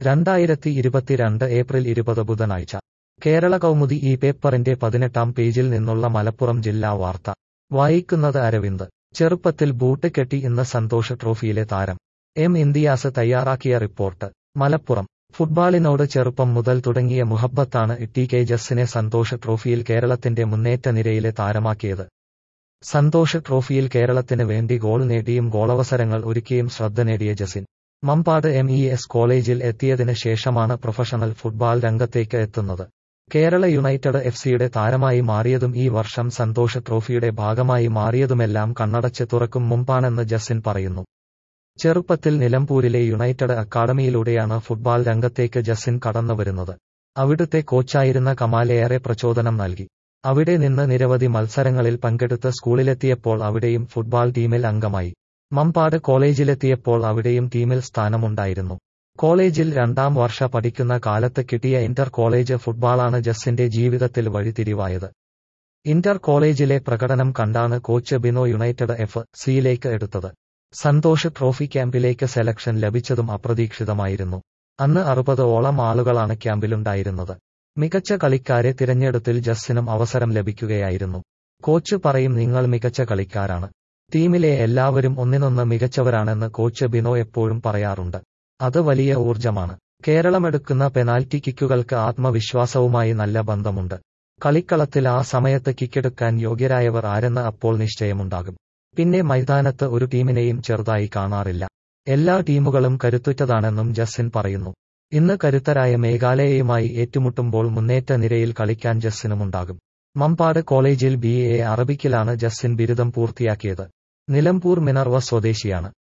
രണ്ടായിരത്തി ഇരുപത്തിരണ്ട് ഏപ്രിൽ ഇരുപത് ബുധനാഴ്ച കേരള കൗമുദി ഈ പേപ്പറിന്റെ പതിനെട്ടാം പേജിൽ നിന്നുള്ള മലപ്പുറം ജില്ലാ വാർത്ത വായിക്കുന്നത് അരവിന്ദ് ചെറുപ്പത്തിൽ ബൂട്ട് കെട്ടി ഇന്ന് സന്തോഷ് ട്രോഫിയിലെ താരം എം ഇന്ത്യാസ് തയ്യാറാക്കിയ റിപ്പോർട്ട് മലപ്പുറം ഫുട്ബോളിനോട് ചെറുപ്പം മുതൽ തുടങ്ങിയ മുഹബത്താണ് ടി കെ ജസ്സിനെ സന്തോഷ് ട്രോഫിയിൽ കേരളത്തിന്റെ മുന്നേറ്റ നിരയിലെ താരമാക്കിയത് സന്തോഷ് ട്രോഫിയിൽ കേരളത്തിന് വേണ്ടി ഗോൾ നേടിയും ഗോളവസരങ്ങൾ ഒരുക്കിയും ശ്രദ്ധ നേടിയ Jasin Mampad M E S കോളേജിൽ എത്തിയതിന് ശേഷമാണ് പ്രൊഫഷണൽ ഫുട്ബോൾ രംഗത്തേക്ക് എത്തുന്നത് കേരള യുണൈറ്റഡ് എഫ് സിയുടെ താരമായി മാറിയതും ഈ വർഷം സന്തോഷ് ട്രോഫിയുടെ ഭാഗമായി മാറിയതുമെല്ലാം കണ്ണടച്ച് തുറക്കും മുമ്പാണെന്ന് ജസിൻ പറയുന്നു ചെറുപ്പത്തിൽ നിലമ്പൂരിലെ യുണൈറ്റഡ് അക്കാദമിയിലൂടെയാണ് ഫുട്ബോൾ രംഗത്തേക്ക് ജസിൻ കടന്നുവരുന്നത് അവിടുത്തെ കോച്ചായിരുന്ന കമാൽ ഏറെ പ്രചോദനം നൽകി അവിടെ നിന്ന് നിരവധി മത്സരങ്ങളിൽ പങ്കെടുത്ത് സ്കൂളിലെത്തിയപ്പോൾ അവിടെയും ഫുട്ബോൾ ടീമിൽ അംഗമായി മമ്പാട് കോളേജിലെത്തിയപ്പോൾ അവിടെയും ടീമിൽ സ്ഥാനമുണ്ടായിരുന്നു കോളേജിൽ രണ്ടാം വർഷ പഠിക്കുന്ന കാലത്ത് കിട്ടിയ ഇന്റർ കോളേജ് ഫുട്ബോളാണ് ജസ്സിന്റെ ജീവിതത്തിൽ വഴിത്തിരിവായത് ഇന്റർ കോളേജിലെ പ്രകടനം കണ്ടാണ് കോച്ച് ബിനോ യുണൈറ്റഡ് എഫ് സിയിലേക്ക് എടുത്തത് സന്തോഷ് ട്രോഫി ക്യാമ്പിലേക്ക് സെലക്ഷൻ ലഭിച്ചതും അപ്രതീക്ഷിതമായിരുന്നു അന്ന് അറുപത് ഓളം ആളുകളാണ് ക്യാമ്പിലുണ്ടായിരുന്നത് മികച്ച കളിക്കാരെ തിരഞ്ഞെടുത്തിൽ ജസ്സിനും അവസരം ലഭിക്കുകയായിരുന്നു കോച്ച് പറയും നിങ്ങൾ മികച്ച കളിക്കാരാണ് ടീമിലെ എല്ലാവരും ഒന്നിനൊന്ന് മികച്ചവരാണെന്ന് കോച്ച് ബിനോ എപ്പോഴും പറയാറുണ്ട് അത് വലിയ ഊർജമാണ് കേരളമെടുക്കുന്ന പെനാൽറ്റി കിക്കുകൾക്ക് ആത്മവിശ്വാസവുമായി നല്ല ബന്ധമുണ്ട് കളിക്കളത്തിൽ ആ സമയത്ത് കിക്കെടുക്കാൻ യോഗ്യരായവർ ആരെന്ന് അപ്പോൾ നിശ്ചയമുണ്ടാകും പിന്നെ മൈതാനത്ത് ഒരു ടീമിനെയും ചെറുതായി കാണാറില്ല എല്ലാ ടീമുകളും കരുത്തുറ്റതാണെന്നും ജസ്സിൻ പറയുന്നു ഇന്ന് കരുത്തരായ മേഘാലയയുമായി ഏറ്റുമുട്ടുമ്പോൾ മുന്നേറ്റ നിരയിൽ കളിക്കാൻ ജസ്സിനുമുണ്ടാകും മമ്പാട് കോളേജിൽ ബി എ അറബിക്കിലാണ് ജസ്സിൻ ബിരുദം പൂർത്തിയാക്കിയത് നിലമ്പൂർ മിനർവ സ്വദേശിയാണ്